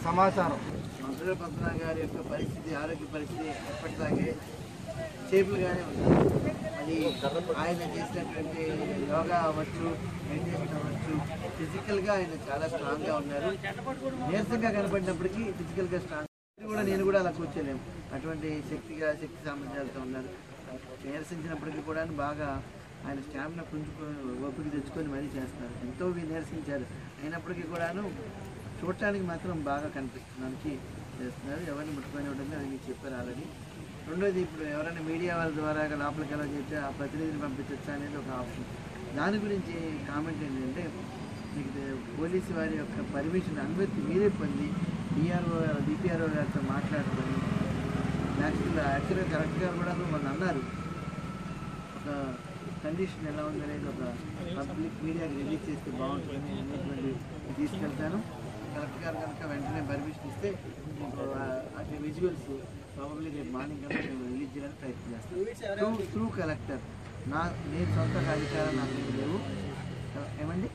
సమాచారం మంత్రుల పద్మనా గారి యొక్క పరిస్థితి ఆరోగ్య పరిస్థితి ఎప్పటిలాగే స్టేబుల్గానే ఉంది అది ఆయన చేసినటువంటి యోగా అవ్వచ్చు మెడిటేషన్ అవ్వచ్చు ఫిజికల్గా ఆయన చాలా స్ట్రాంగ్గా ఉన్నారు నీరసంగా కనపడినప్పటికీ ఫిజికల్గా స్ట్రాంగ్ కూడా నేను కూడా అలా కూర్చోలేము అటువంటి శక్తిగా శక్తి సామర్థ్యాలతో ఉన్నారు నీరసించినప్పటికీ కూడా బాగా ఆయన స్టామినా పుంజుకొని ఓపిక తెచ్చుకొని మరీ చేస్తారు ఎంతో నీరసించారు అయినప్పటికీ కూడాను చూడటానికి మాత్రం బాగా కనిపిస్తున్నానికి చేస్తున్నారు ఎవరిని ముట్టుకొని ఉంటుంది అది మీకు చెప్పారు ఆల్రెడీ రెండోది ఇప్పుడు ఎవరైనా మీడియా వాళ్ళ ద్వారా లోపలికి ఎలా చేస్తే ఆ ప్రతినిధిని పంపించచ్చా అనేది ఒక ఆప్షన్ దాని గురించి కామెంట్ ఏంటంటే మీకు తె- పోలీసు వారి యొక్క పర్మిషన్ అనుమతి మీరే పొంది డిఆర్ఓ డిపిఆర్ఓ గారితో మాట్లాడుకొని యాక్చువల్గా యాక్చువల్గా కరెక్ట్గా కూడా వాళ్ళు అన్నారు ఒక కండిషన్ ఎలా ఉందనేది ఒక పబ్లిక్ మీడియాకి రిలీజ్ చేస్తే బాగుంటుంది అనేటువంటి తీసుకెళ్తాను కలెక్టర్ గారు కనుక వెంటనే పర్మిషన్ ఇస్తే మీకు ఆ- అటు విజువల్స్ ప్రాబబ్లీ రేపు మార్నింగ్ కనుక మేము రిలీజ్ చేయడానికి ప్రయత్నం చేస్తాం త్రూ త్రూ కలెక్టర్ నా నేను సొంత అధికారం నాకు ఏమీ లేవు ఏమండి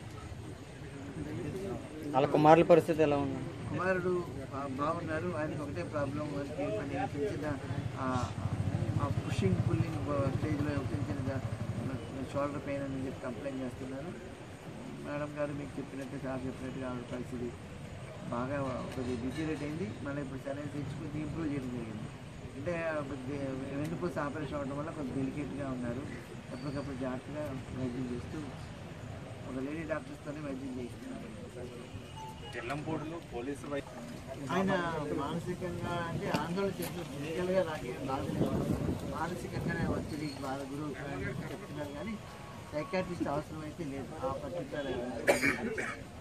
వాళ్ళ కుమారుల పరిస్థితి ఎలా ఉంది కుమారుడు బా- బాగున్నారు ఆయనకి ఒకటే ప్రాబ్లం వారికి కొన్ని చిన్న చిన్న ఆ- ఆ పుషింగ్ పుల్లింగ్ స్టేజ్లో చిన్న చిన్న షోల్డర్ పెయిన్ అని చెప్పి కంప్లైంట్ చేస్తున్నారు మేడం గారు మీకు చెప్పినట్టు సార్ చెప్పినట్టుగా ఆవిడ పరిస్థితి బాగా కొద్దిగా డిటీరేట్ అయింది మళ్ళీ ఇప్పుడు సరైన తెచ్చుకుని ఇంప్రూవ్ చేయడం జరిగింది అంటే వెన్నుపూస ఆపరేషన్ అవ్వడం వల్ల కొంచెం డెలికేట్గా ఉన్నారు ఎప్పటికప్పుడు జాగ్రత్తగా వైద్యం చేస్తూ ఒక లేడీ డాక్టర్స్తోనే వైద్యం చేయిస్తున్నారు తెల్లంపూడిలో పోలీసు వై- ఆయన మానసికంగా అంటే ఆందోళన చేసిన ఫిజికల్గా నాకేం బాగలేదు మానసికంగానే ఒత్తిడి బాధ గురువు చెప్తున్నారు కానీ సైకాట్రిస్ట్ అవసరం అయితే లేదు ఆ పర్టికులర్